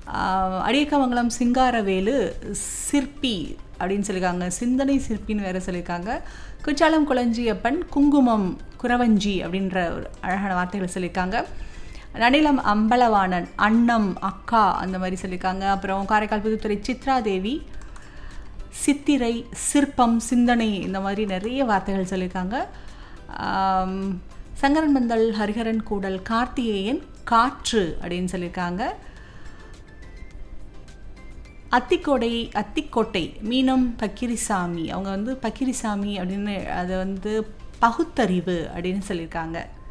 ஆஹ் அடியக்கமங்கலம் சிங்காரவேலு சிற்பி அப்படின்னு சொல்லியிருக்காங்க சிந்தனை சிற்பின்னு வேற சொல்லியிருக்காங்க குற்றாலம் குளஞ்சியப்பன் குங்குமம் குறவஞ்சி அப்படின்ற ஒரு அழகான வார்த்தைகளை சொல்லியிருக்காங்க நனிலம் அம்பலவாணன் அன்னம் அக்கா அந்த மாதிரி சொல்லியிருக்காங்க அப்புறம் காரைக்கால் புதுத்துறை சித்ரா தேவி சித்திரை சிற்பம் சிந்தனை இந்த மாதிரி நிறைய வார்த்தைகள் சொல்லியிருக்காங்க ஆம், சங்கரன் மந்தல் ஹரிஹரன் கூடல் கார்த்திகேயன் காற்று அப்படின்னு சொல்லியிருக்காங்க அத்திக்கோடை அத்திக்கோட்டை மீனம் பக்கிரிசாமி அவங்க வந்து பக்கிரிசாமி அப்படின்னு அதை வந்து பகுத்தறிவு அப்படின்னு சொல்லியிருக்காங்க